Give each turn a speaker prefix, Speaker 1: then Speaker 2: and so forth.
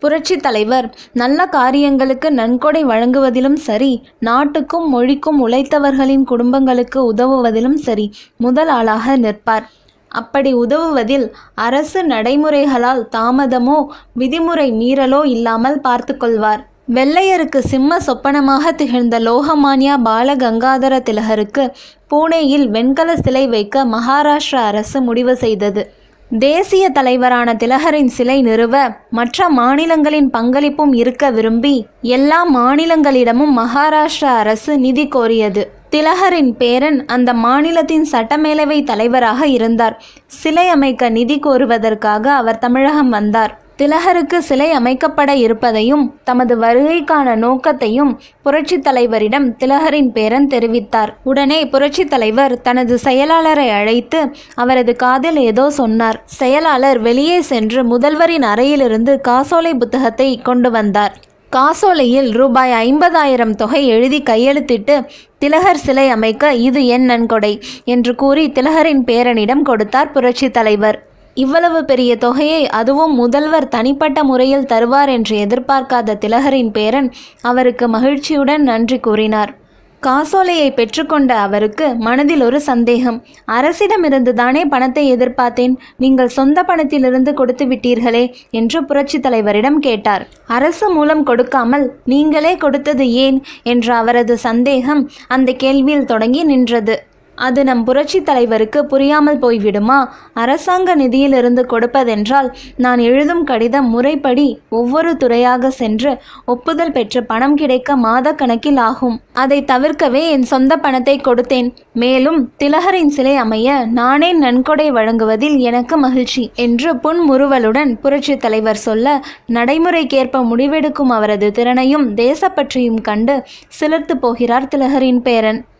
Speaker 1: புரட்சி தலைவர் நல்ல காரியங்களுக்கு நன்கொடை வழங்குவதிலும் சரி நாட்டுக்கும் மொழிக்கும் உழைத்தவர்களின் குடும்பங்களுக்கு உதவுவதிலும் சரி முதல் ஆளாக நிற்பார் அப்படி உதவுவதில் அரசு நடைமுறைகளால் தாமதமோ விதிமுறை மீறலோ இல்லாமல் பார்த்து கொள்வார் வெள்ளையருக்கு சிம்ம சொப்பனமாக திகழ்ந்த லோகமான்யா பாலகங்காதர திலகருக்கு பூனேயில் வெண்கல சிலை வைக்க மகாராஷ்டிர அரசு முடிவு செய்தது தேசிய தலைவரான திலகரின் சிலை நிறுவ மற்ற மாநிலங்களின் பங்களிப்பும் இருக்க விரும்பி எல்லா மாநிலங்களிடமும் மகாராஷ்டிர அரசு நிதி கோரியது திலகரின் பேரன் அந்த மாநிலத்தின் சட்டமேலவை தலைவராக இருந்தார் சிலை அமைக்க நிதி கோருவதற்காக அவர் தமிழகம் வந்தார் திலகருக்கு சிலை அமைக்கப்பட இருப்பதையும் தமது வருகைக்கான நோக்கத்தையும் புரட்சி தலைவரிடம் திலகரின் பேரன் தெரிவித்தார் உடனே புரட்சி தலைவர் தனது செயலாளரை அழைத்து அவரது காதில் ஏதோ சொன்னார் செயலாளர் வெளியே சென்று முதல்வரின் அறையிலிருந்து காசோலை புத்தகத்தை கொண்டு வந்தார் காசோலையில் ரூபாய் ஐம்பதாயிரம் தொகை எழுதி கையெழுத்திட்டு திலகர் சிலை அமைக்க இது என் நன்கொடை என்று கூறி திலகரின் பேரனிடம் கொடுத்தார் புரட்சி தலைவர் இவ்வளவு பெரிய தொகையை அதுவும் முதல்வர் தனிப்பட்ட முறையில் தருவார் என்று எதிர்பார்க்காத திலகரின் பேரன் அவருக்கு மகிழ்ச்சியுடன் நன்றி கூறினார் காசோலையை பெற்றுக்கொண்ட அவருக்கு மனதில் ஒரு சந்தேகம் அரசிடமிருந்து தானே பணத்தை எதிர்பார்த்தேன் நீங்கள் சொந்த பணத்திலிருந்து கொடுத்து விட்டீர்களே என்று புரட்சி தலைவரிடம் கேட்டார் அரசு மூலம் கொடுக்காமல் நீங்களே கொடுத்தது ஏன் என்ற அவரது சந்தேகம் அந்த கேள்வியில் தொடங்கி நின்றது அது நம் புரட்சி தலைவருக்கு புரியாமல் போய்விடுமா அரசாங்க நிதியிலிருந்து கொடுப்பதென்றால் நான் எழுதும் கடிதம் முறைப்படி ஒவ்வொரு துறையாக சென்று ஒப்புதல் பெற்று பணம் கிடைக்க மாத கணக்கில் ஆகும் அதை தவிர்க்கவே என் சொந்த பணத்தை கொடுத்தேன் மேலும் திலகரின் சிலை அமைய நானே நன்கொடை வழங்குவதில் எனக்கு மகிழ்ச்சி என்று புன்முறுவலுடன் புரட்சி தலைவர் சொல்ல நடைமுறைக்கேற்ப முடிவெடுக்கும் அவரது திறனையும் தேசப்பற்றையும் கண்டு சிலிர்த்து போகிறார் திலகரின் பேரன்